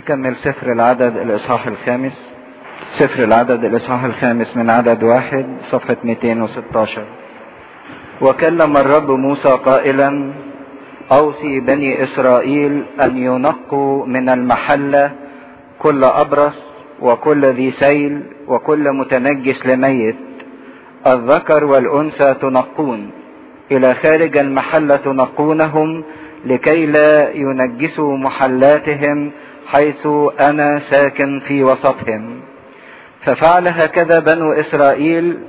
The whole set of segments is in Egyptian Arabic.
نكمل سفر العدد الإصحاح الخامس سفر العدد الإصحاح الخامس من عدد واحد صفحة 216 وكلم الرب موسى قائلا أوصي بني إسرائيل أن ينقوا من المحلة كل أبرص وكل ذي سيل وكل متنجس لميت الذكر والأنثى تنقون إلى خارج المحلة تنقونهم لكي لا ينجسوا محلاتهم حيث أنا ساكن في وسطهم ففعل هكذا بنو إسرائيل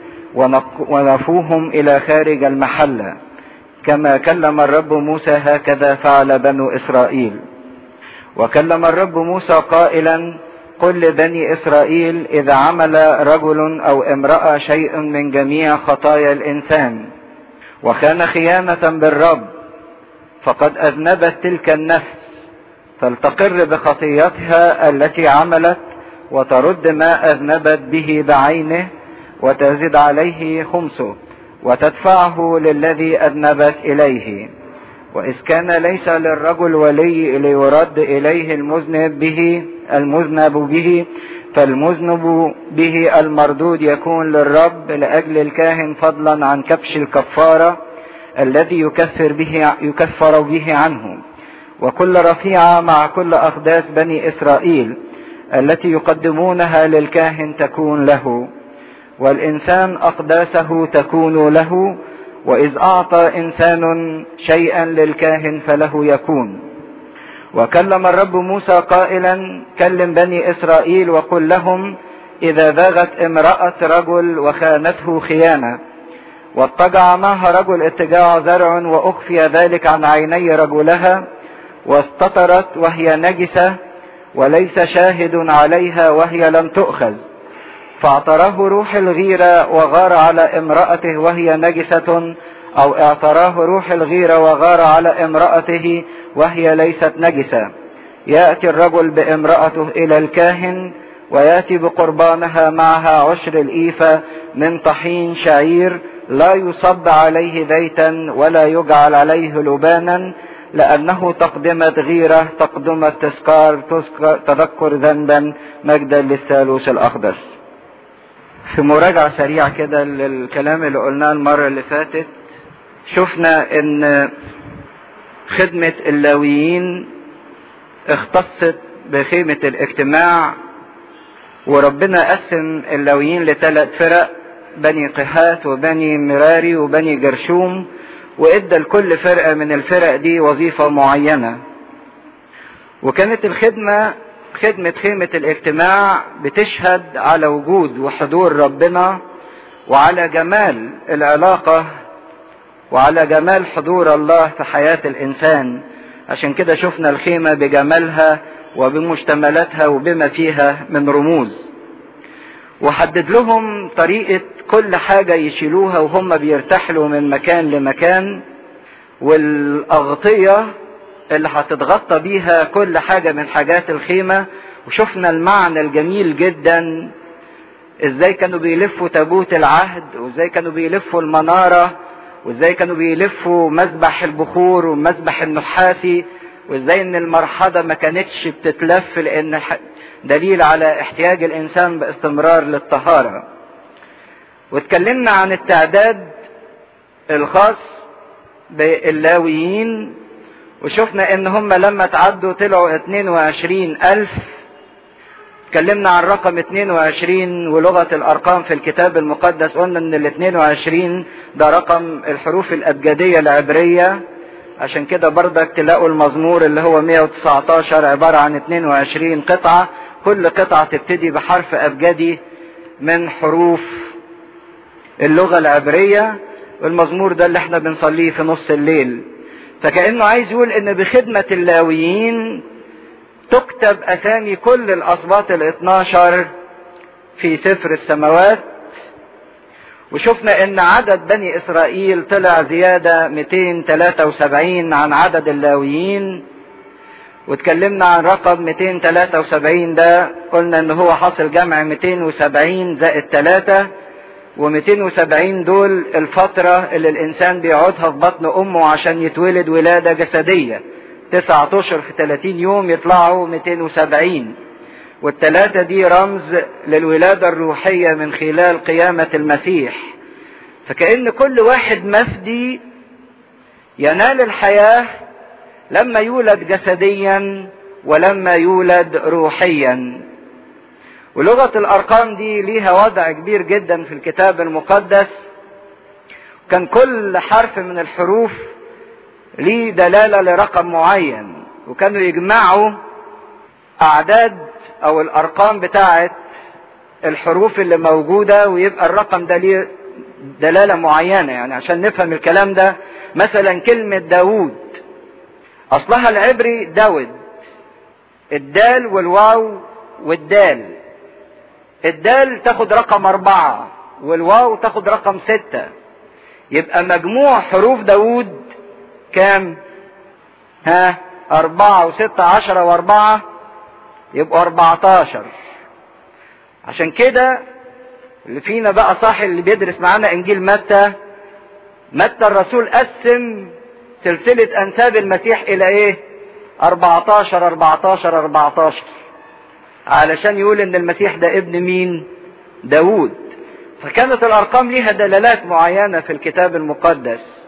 ونفوهم إلى خارج المحلة كما كلم الرب موسى هكذا فعل بنو إسرائيل وكلم الرب موسى قائلا قل لبني إسرائيل إذا عمل رجل أو امرأة شيء من جميع خطايا الإنسان وكان خيانة بالرب فقد أذنبت تلك النفس فلتقر بخطيتها التي عملت وترد ما أذنبت به بعينه وتزد عليه خمسه وتدفعه للذي أذنبت إليه وإذ كان ليس للرجل ولي ليرد إليه المذنب به المذنب به فالمذنب به المردود يكون للرب لأجل الكاهن فضلا عن كبش الكفارة الذي يكفر به يكفر به عنه وكل رفيعة مع كل أقداس بني إسرائيل التي يقدمونها للكاهن تكون له والإنسان أقداسه تكون له وإذ أعطى إنسان شيئا للكاهن فله يكون وكلم الرب موسى قائلا كلم بني إسرائيل وقل لهم إذا ذاغت امرأة رجل وخانته خيانة واضطجع معها رجل اتجاع زرع وأخفي ذلك عن عيني رجلها واستطرت وهي نجسة وليس شاهد عليها وهي لم تؤخذ فاعتراه روح الغيرة وغار على امرأته وهي نجسة أو اعتراه روح الغيرة وغار على امرأته وهي ليست نجسة يأتي الرجل بامرأته إلى الكاهن ويأتي بقربانها معها عشر الإيفة من طحين شعير لا يصب عليه زيتا ولا يجعل عليه لبانا لأنه تقدمة غيرة تقدمة تذكار تذكر ذنبا مجدا للثالوث الأقدس في مراجعة سريعة كده للكلام اللي قلناه المرة اللي فاتت شفنا ان خدمة اللاويين اختصت بخيمة الاجتماع وربنا قسم اللاويين لثلاث فرق بني قهات وبني مراري وبني جرشوم وادى لكل فرقة من الفرق دي وظيفة معينة وكانت الخدمة خدمة خيمة الاجتماع بتشهد على وجود وحضور ربنا وعلى جمال العلاقة وعلى جمال حضور الله في حياة الإنسان عشان كده شفنا الخيمة بجمالها وبمشتملاتها وبما فيها من رموز وحدد لهم طريقة كل حاجة يشيلوها وهم بيرتحلوا من مكان لمكان والأغطية اللي هتتغطى بيها كل حاجة من حاجات الخيمة وشفنا المعنى الجميل جدا ازاي كانوا بيلفوا تابوت العهد وازاي كانوا بيلفوا المنارة وازاي كانوا بيلفوا مذبح البخور والمذبح النحاسي وازاي ان المرحضة ما كانتش بتتلف لان دليل على احتياج الانسان باستمرار للطهارة واتكلمنا عن التعداد الخاص باللاويين وشفنا ان هم لما تعدوا طلعوا 22 الف اتكلمنا عن رقم 22 ولغة الارقام في الكتاب المقدس قلنا ان ال 22 ده رقم الحروف الابجدية العبرية عشان كده بردك تلاقوا المزمور اللي هو 119 عبارة عن 22 قطعة كل قطعة تبتدي بحرف ابجدي من حروف اللغة العبرية والمزمور ده اللي احنا بنصليه في نص الليل فكأنه عايز يقول ان بخدمة اللاويين تكتب اسامي كل الاسباط الاثناشر في سفر السماوات وشفنا ان عدد بني اسرائيل طلع زيادة 273 عن عدد اللاويين واتكلمنا عن رقم 273 ده قلنا ان هو حاصل جمع 270 زائد 3 و270 دول الفترة اللي الإنسان بيقعدها في بطن أمه عشان يتولد ولادة جسدية تسعة اشهر في 30 يوم يطلعوا 270 والثلاثة دي رمز للولادة الروحية من خلال قيامة المسيح فكأن كل واحد مفدي ينال الحياة لما يولد جسديا ولما يولد روحيا ولغة الأرقام دي ليها وضع كبير جدا في الكتاب المقدس كان كل حرف من الحروف ليه دلالة لرقم معين وكانوا يجمعوا أعداد أو الأرقام بتاعة الحروف اللي موجودة ويبقى الرقم ده ليه دلالة معينة يعني عشان نفهم الكلام ده مثلا كلمة داوود أصلها العبري داود الدال والواو والدال الدال تاخد رقم أربعة والواو تاخد رقم ستة يبقى مجموع حروف داوود كام؟ ها أربعة وستة عشرة وأربعة يبقوا أربعتاشر عشان كده اللي فينا بقى صاحي اللي بيدرس معانا إنجيل متى متى الرسول قسم سلسلة أنساب المسيح إلى إيه؟ 14 14 14 علشان يقول إن المسيح ده ابن مين؟ داوود فكانت الأرقام ليها دلالات معينة في الكتاب المقدس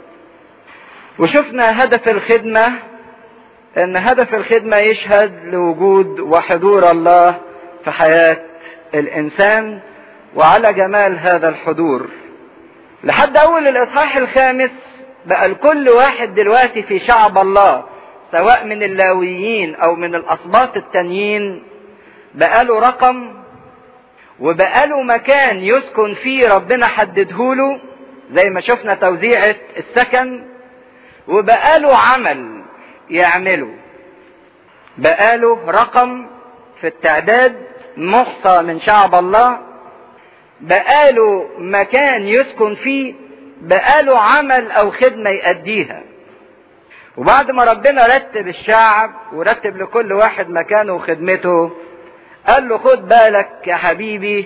وشفنا هدف الخدمة ان هدف الخدمة يشهد لوجود وحضور الله في حياة الانسان وعلى جمال هذا الحضور لحد اول الاصحاح الخامس بقى لكل واحد دلوقتي في شعب الله سواء من اللاويين او من الاسباط التانيين بقى له رقم وبقى له مكان يسكن فيه ربنا حددهوله زي ما شفنا توزيعة السكن وبقى له عمل يعمله بقاله رقم في التعداد محصى من شعب الله بقاله مكان يسكن فيه بقاله عمل او خدمة يأديها وبعد ما ربنا رتب الشعب ورتب لكل واحد مكانه وخدمته قال له خد بالك يا حبيبي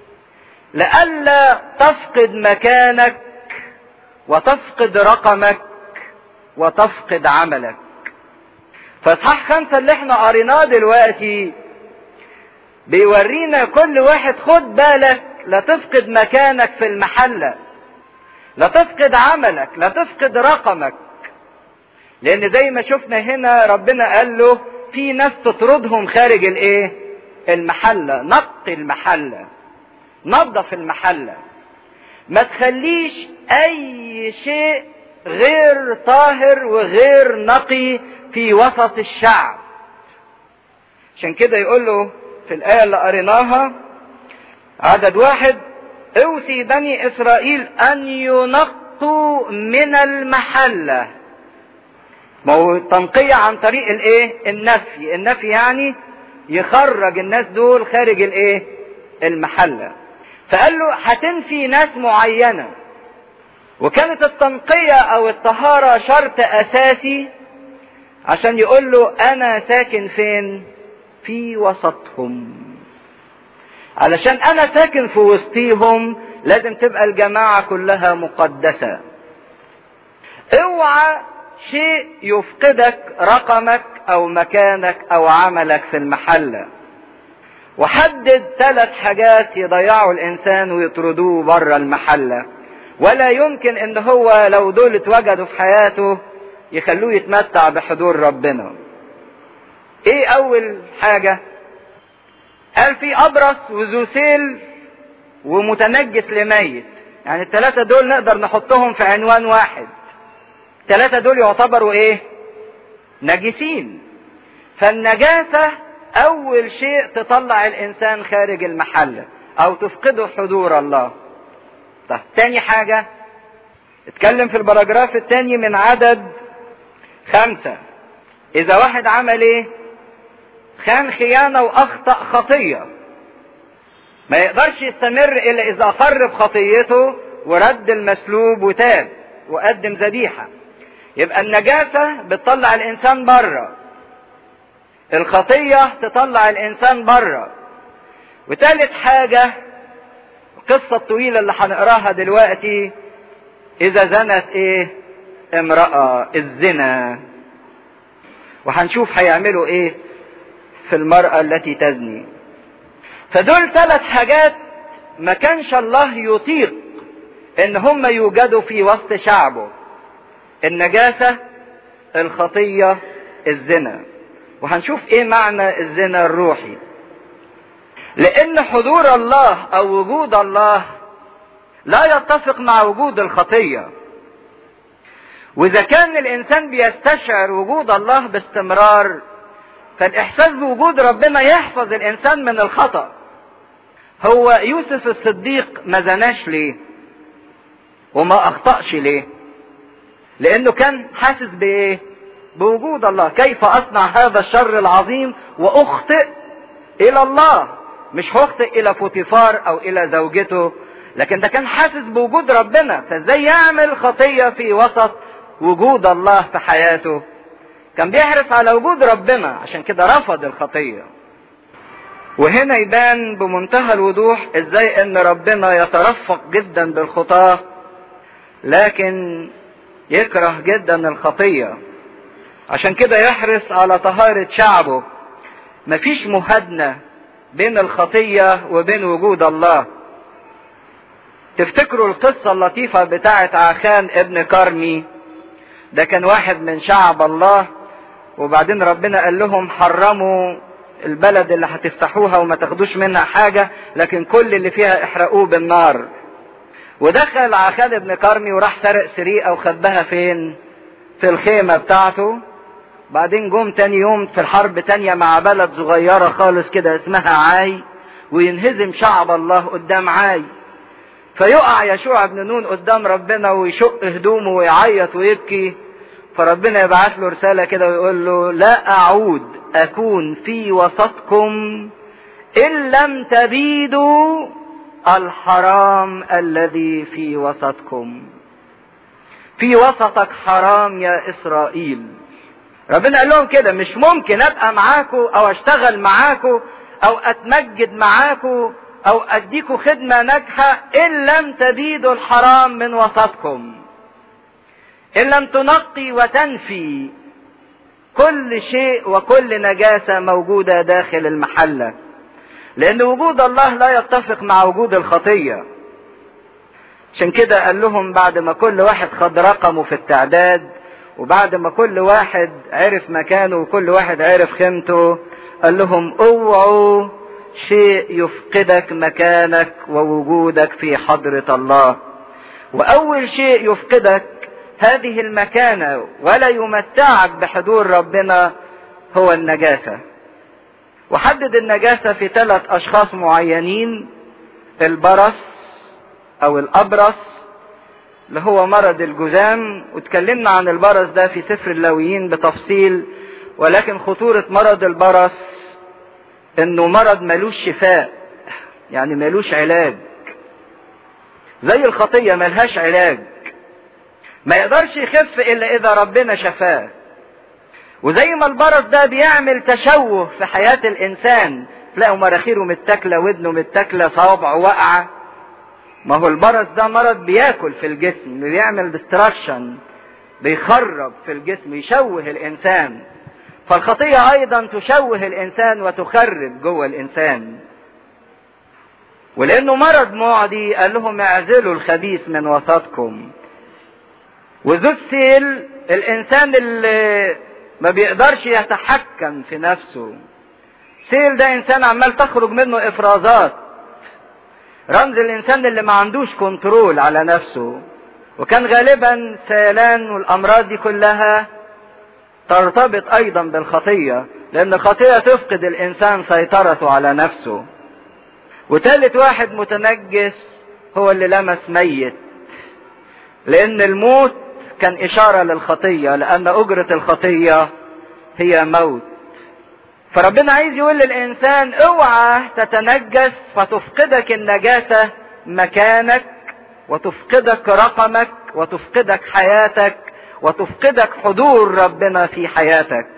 لئلا تفقد مكانك وتفقد رقمك وتفقد عملك فاصحاح خمسة اللي احنا قريناه دلوقتي بيورينا كل واحد خد بالك لا تفقد مكانك في المحلة لا تفقد عملك لا تفقد رقمك لان زي ما شفنا هنا ربنا قال له في ناس تطردهم خارج الايه المحلة نقي المحلة نظف المحلة ما تخليش اي شيء غير طاهر وغير نقي في وسط الشعب عشان كده يقول له في الآية اللي قريناها عدد واحد اوصي بني إسرائيل أن ينقوا من المحلة ما هو تنقية عن طريق الايه النفي النفي يعني يخرج الناس دول خارج الايه المحلة فقال له هتنفي ناس معينة وكانت التنقية او الطهارة شرط اساسي عشان يقول له انا ساكن فين في وسطهم علشان انا ساكن في وسطيهم لازم تبقى الجماعة كلها مقدسة اوعى شيء يفقدك رقمك او مكانك او عملك في المحلة وحدد ثلاث حاجات يضيعوا الانسان ويطردوه بره المحلة ولا يمكن ان هو لو دول اتوجدوا في حياته يخلوه يتمتع بحضور ربنا ايه اول حاجة قال في ابرص وذو سيل ومتنجس لميت يعني الثلاثة دول نقدر نحطهم في عنوان واحد الثلاثة دول يعتبروا ايه نجسين فالنجاسة اول شيء تطلع الانسان خارج المحلة او تفقده حضور الله طيب تاني حاجة اتكلم في البراجراف التاني من عدد خمسة اذا واحد عمل ايه خان خيانة واخطأ خطية ما يقدرش يستمر الا اذا اقر بخطيته ورد المسلوب وتاب وقدم ذبيحة يبقى النجاسة بتطلع الانسان بره الخطية تطلع الانسان بره وتالت حاجة القصة الطويلة اللي هنقراها دلوقتي اذا زنت ايه امرأة الزنا وهنشوف هيعملوا ايه في المرأة التي تزني فدول ثلاث حاجات ما كانش الله يطيق ان هم يوجدوا في وسط شعبه النجاسة الخطية الزنا وهنشوف ايه معنى الزنا الروحي لان حضور الله او وجود الله لا يتفق مع وجود الخطية واذا كان الانسان بيستشعر وجود الله باستمرار فالاحساس بوجود ربنا يحفظ الانسان من الخطأ هو يوسف الصديق ما زناش ليه وما اخطأش ليه لانه كان حاسس بايه بوجود الله كيف اصنع هذا الشر العظيم واخطئ الى الله مش هخطئ الى فوتيفار او الى زوجته لكن ده كان حاسس بوجود ربنا فازاي يعمل خطيه في وسط وجود الله في حياته كان بيحرص على وجود ربنا عشان كده رفض الخطيه وهنا يبان بمنتهى الوضوح ازاي ان ربنا يترفق جدا بالخطاه لكن يكره جدا الخطيه عشان كده يحرص على طهاره شعبه مفيش مهادنه بين الخطيه وبين وجود الله تفتكروا القصة اللطيفة بتاعت عخان ابن كرمي ده كان واحد من شعب الله وبعدين ربنا قال لهم حرموا البلد اللي هتفتحوها وما تاخدوش منها حاجة لكن كل اللي فيها احرقوه بالنار ودخل عخان ابن كرمي وراح سرق سريقة وخبها فين في الخيمة بتاعته بعدين جم تاني يوم في الحرب تانية مع بلد صغيرة خالص كده اسمها عاي وينهزم شعب الله قدام عاي فيقع يشوع بن نون قدام ربنا ويشق هدومه ويعيط ويبكي فربنا يبعث له رسالة كده ويقول له لا أعود أكون في وسطكم إن لم تبيدوا الحرام الذي في وسطكم في وسطك حرام يا إسرائيل ربنا قال لهم كده مش ممكن أبقى معاكم أو أشتغل معاكم أو أتمجد معاكم او اديكوا خدمة ناجحة ان لم تبيدوا الحرام من وسطكم ان لم تنقي وتنفي كل شيء وكل نجاسة موجودة داخل المحلة لان وجود الله لا يتفق مع وجود الخطية عشان كده قال لهم بعد ما كل واحد خد رقمه في التعداد وبعد ما كل واحد عرف مكانه وكل واحد عرف خيمته قال لهم اوعوا شيء يفقدك مكانك ووجودك في حضرة الله وأول شيء يفقدك هذه المكانة ولا يمتعك بحضور ربنا هو النجاسة وحدد النجاسة في ثلاث أشخاص معينين البرص أو الأبرص اللي هو مرض الجذام واتكلمنا عن البرص ده في سفر اللاويين بتفصيل ولكن خطورة مرض البرص انه مرض ملوش شفاء يعني ملوش علاج زي الخطيه ملهاش علاج ما يقدرش يخف الا اذا ربنا شفاه وزي ما البرص ده بيعمل تشوه في حياه الانسان تلاقوا مراخيره متاكله ودنه متاكله صوابعه واقعه ما هو البرص ده مرض بياكل في الجسم بيعمل ديستراكشن بيخرب في الجسم يشوه الانسان فالخطية أيضا تشوه الإنسان وتخرب جوه الإنسان ولأنه مرض معدي قال لهم اعزلوا الخبيث من وسطكم وذو السيل الإنسان اللي ما بيقدرش يتحكم في نفسه سيل ده إنسان عمال تخرج منه إفرازات رمز الإنسان اللي ما عندوش كنترول على نفسه وكان غالبا سيلان والأمراض دي كلها ترتبط ايضا بالخطيه لان الخطيه تفقد الانسان سيطرته على نفسه وتالت واحد متنجس هو اللي لمس ميت لان الموت كان اشاره للخطيه لان اجره الخطيه هي موت فربنا عايز يقول للانسان اوعى تتنجس فتفقدك النجاسه مكانك وتفقدك رقمك وتفقدك حياتك وتفقدك حضور ربنا في حياتك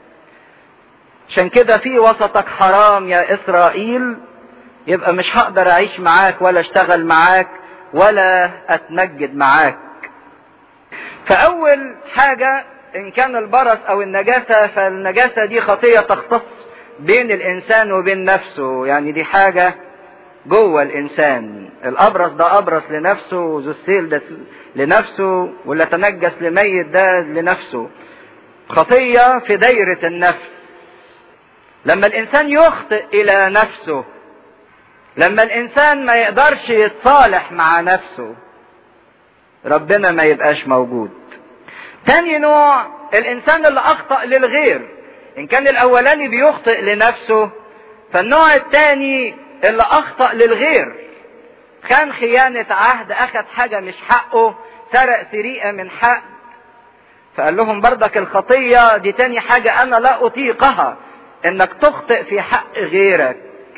عشان كده في وسطك حرام يا اسرائيل يبقى مش هقدر اعيش معاك ولا اشتغل معاك ولا اتمجد معاك فاول حاجة ان كان البرص او النجاسة فالنجاسة دي خطية تختص بين الانسان وبين نفسه يعني دي حاجة جوه الانسان الابرص ده ابرص لنفسه وذو السيل ده لنفسه واللي تنجس لميت ده لنفسه خطية في دايرة النفس لما الانسان يخطئ الى نفسه لما الانسان ما يقدرش يتصالح مع نفسه ربنا ما يبقاش موجود تاني نوع الانسان اللي اخطأ للغير ان كان الاولاني بيخطئ لنفسه فالنوع التاني اللي اخطأ للغير خان خيانة عهد اخذ حاجة مش حقه سرق سرقة من حق فقال لهم بردك الخطية دي تاني حاجة انا لا اطيقها انك تخطئ في حق غيرك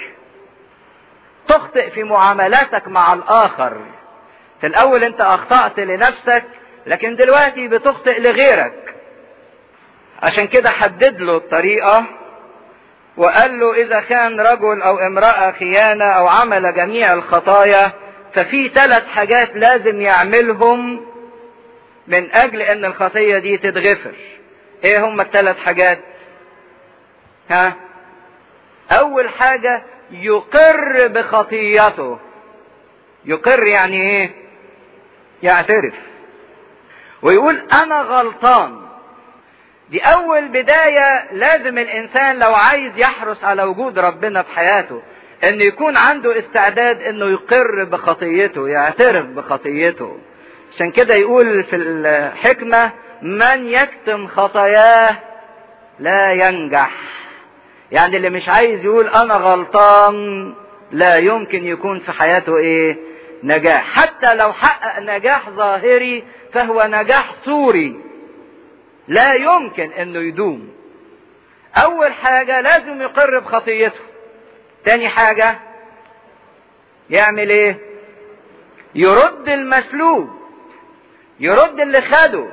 تخطئ في معاملاتك مع الاخر في الاول انت اخطأت لنفسك لكن دلوقتي بتخطئ لغيرك عشان كده حدد له الطريقة وقال له اذا كان رجل او امرأة خيانة او عمل جميع الخطايا ففي ثلاث حاجات لازم يعملهم من اجل ان الخطية دي تتغفر ايه هم الثلاث حاجات ها اول حاجة يقر بخطيته يقر يعني ايه يعترف ويقول انا غلطان دي اول بداية لازم الانسان لو عايز يحرص على وجود ربنا في حياته ان يكون عنده استعداد انه يقر بخطيته يعترف بخطيته عشان كده يقول في الحكمة من يكتم خطاياه لا ينجح يعني اللي مش عايز يقول انا غلطان لا يمكن يكون في حياته ايه نجاح حتى لو حقق نجاح ظاهري فهو نجاح صوري لا يمكن انه يدوم اول حاجة لازم يقر بخطيته تاني حاجة يعمل ايه يرد المسلوب يرد اللي خده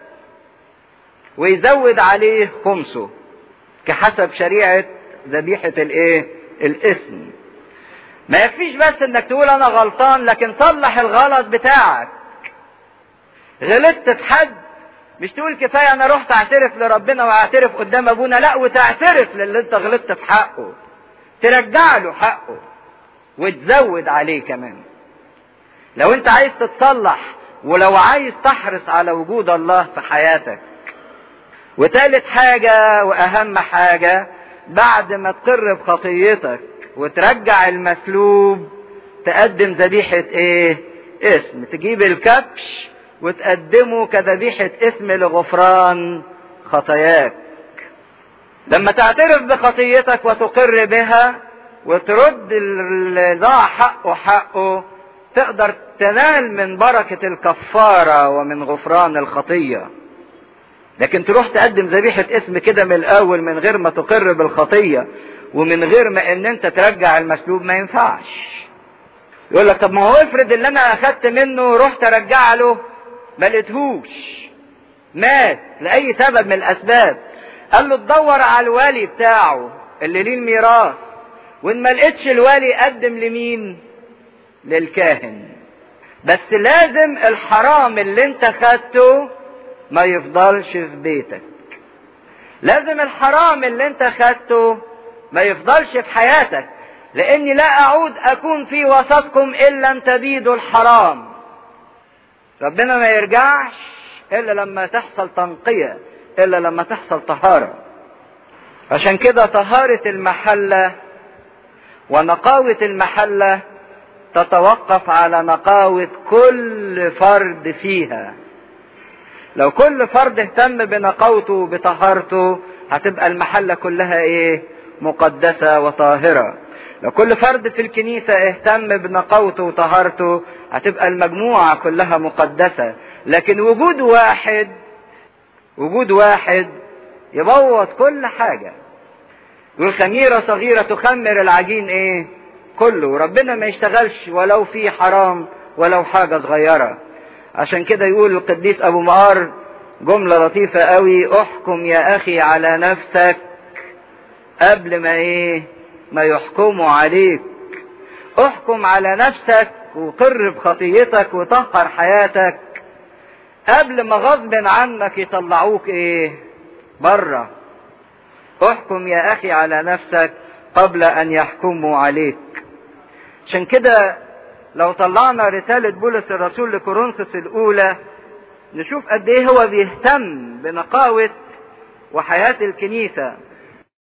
ويزود عليه خمسه كحسب شريعة ذبيحة الايه الاسم ما يكفيش بس انك تقول انا غلطان لكن صلح الغلط بتاعك غلطت في حد مش تقول كفايه انا رحت اعترف لربنا واعترف قدام ابونا لا وتعترف للي انت غلطت في حقه ترجع له حقه وتزود عليه كمان لو انت عايز تتصلح ولو عايز تحرص على وجود الله في حياتك وتالت حاجة واهم حاجة بعد ما تقر بخطيتك وترجع المسلوب تقدم ذبيحة ايه اسم تجيب الكبش وتقدمه كذبيحة اسم لغفران خطاياك لما تعترف بخطيتك وتقر بها وترد اللي ضاع حقه حقه تقدر تنال من بركة الكفارة ومن غفران الخطية لكن تروح تقدم ذبيحة اسم كده من الأول من غير ما تقر بالخطية ومن غير ما ان انت ترجع المسلوب ما ينفعش يقول لك طب ما هو افرض اللي انا اخدت منه رحت ارجع له ما لقيتهوش مات لاي سبب من الاسباب قال له تدور على الوالي بتاعه اللي ليه الميراث وان ما لقيتش الوالي قدم لمين للكاهن بس لازم الحرام اللي انت خدته ما يفضلش في بيتك لازم الحرام اللي انت خدته ما يفضلش في حياتك لاني لا اعود اكون في وسطكم الا ان تبيدوا الحرام ربنا ما يرجعش الا لما تحصل تنقية الا لما تحصل طهارة عشان كده طهارة المحلة ونقاوة المحلة تتوقف على نقاوة كل فرد فيها لو كل فرد اهتم بنقاوته وبطهارته هتبقى المحلة كلها ايه مقدسة وطاهرة لو كل فرد في الكنيسة اهتم بنقاوته وطهارته هتبقى المجموعة كلها مقدسة لكن وجود واحد وجود واحد يبوظ كل حاجة يقول خميرة صغيرة تخمر العجين ايه كله ربنا ما يشتغلش ولو في حرام ولو حاجة صغيرة عشان كده يقول القديس ابو مقار جملة لطيفة قوي احكم يا اخي على نفسك قبل ما ايه ما يحكموا عليك احكم على نفسك وقر بخطيتك وطهر حياتك قبل ما غصب عنك يطلعوك ايه بره احكم يا اخي على نفسك قبل ان يحكموا عليك عشان كده لو طلعنا رسالة بولس الرسول لكورنثوس الاولى نشوف قد ايه هو بيهتم بنقاوة وحياة الكنيسة